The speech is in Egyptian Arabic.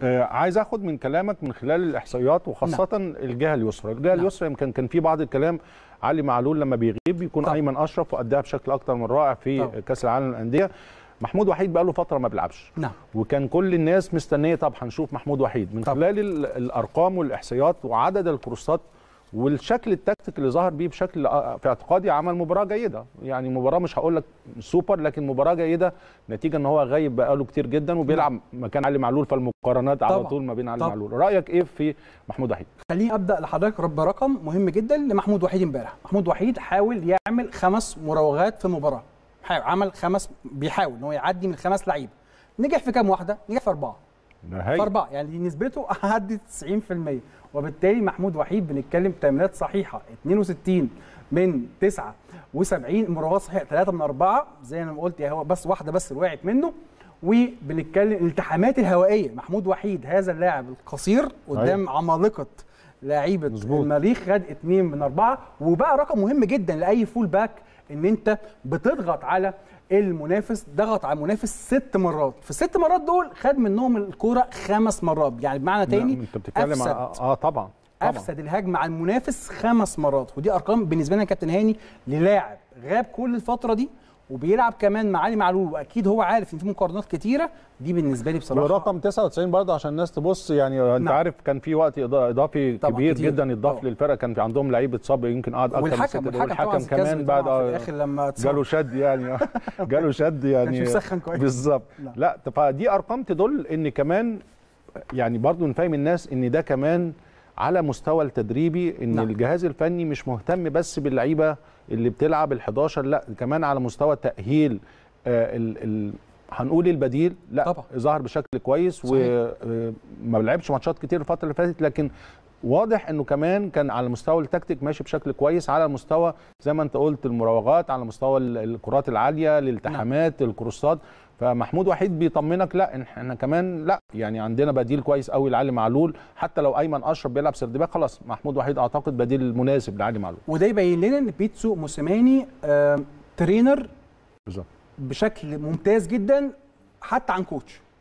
آه عايز اخد من كلامك من خلال الاحصائيات وخاصه نعم. الجهه اليسرى الجهه نعم. اليسرى يمكن كان في بعض الكلام علي معلول لما بيغيب بيكون طبعا. ايمن اشرف واداها بشكل اكتر من رائع في طبعا. كاس العالم للانديه محمود وحيد بقى له فتره ما بيلعبش نعم وكان كل الناس مستنيه طب هنشوف محمود وحيد من طبعا. خلال الارقام والاحصائيات وعدد الكروسات والشكل التكتيك اللي ظهر بيه بشكل في اعتقادي عمل مباراه جيده يعني مباراه مش هقول لك سوبر لكن مباراه جيده نتيجه ان هو غايب بقاله كتير جدا وبيلعب مكان علي معلول فالمقارنات على طول ما بين علي معلول رايك ايه في محمود وحيد خليني ابدا لحضرتك برقم مهم جدا لمحمود وحيد امبارح محمود وحيد حاول يعمل خمس مراوغات في المباراه حاول عمل خمس بيحاول ان هو يعدي من خمس لعيبه نجح في كام واحده نجح في اربعه في اربعه يعني نسبته عدت 90% وبالتالي محمود وحيد بنتكلم تمريرات صحيحه 62 من 79 مراوغات صحيحه 3 من 4 زي ما قلت هو بس واحده بس اللي وقعت منه وبنتكلم الالتحامات الهوائيه محمود وحيد هذا اللاعب القصير قدام عمالقه لعيبه المريخ خد 2 من 4 وبقى رقم مهم جدا لاي فول باك ان انت بتضغط على المنافس ضغط على المنافس ست مرات في الست مرات دول خد منهم الكوره خمس مرات يعني بمعنى تاني انت بتتكلم أفسد اه, آه طبعا طبعا افسد الهجمه على المنافس خمس مرات ودي ارقام بالنسبه لنا كابتن هاني للاعب غاب كل الفتره دي وبيلعب كمان مع علي معلول واكيد هو عارف ان في مقارنات كتيره دي بالنسبه لي بصراحه ورقم 99 برضه عشان الناس تبص يعني انت نعم. عارف كان في وقت اضافي كبير كتير. جدا يضاف للفرقه كان في عندهم لعيب اتصاب يمكن قعد اكتر والحكم من والحكم, والحكم كمان بعد في الاخر لما اتصاب جاله شد يعني جاله شد يعني مش مسخن كويس بالظبط لا فدي ارقام تدل ان كمان يعني برضه نفهم الناس ان ده كمان على مستوى التدريبي ان نعم. الجهاز الفني مش مهتم بس باللعيبه اللي بتلعب ال11 لا كمان على مستوى تاهيل آه ال ال هنقول البديل لا طبعا. ظهر بشكل كويس وما لعبش ماتشات كتير الفتره اللي فاتت لكن واضح انه كمان كان على مستوى التكتيك ماشي بشكل كويس على مستوى زي ما انت قلت المراوغات على مستوى الكرات العاليه الالتحامات نعم. الكروسات فمحمود وحيد بيطمنك لا احنا كمان لا يعني عندنا بديل كويس قوي لعلي معلول حتى لو ايمن اشرف بيلعب سردباك خلاص محمود وحيد اعتقد بديل مناسب لعلي معلول وده يبين لنا ان بيتسو موسيماني آه ترينر بالظبط بشكل ممتاز جدا حتى عن كوتش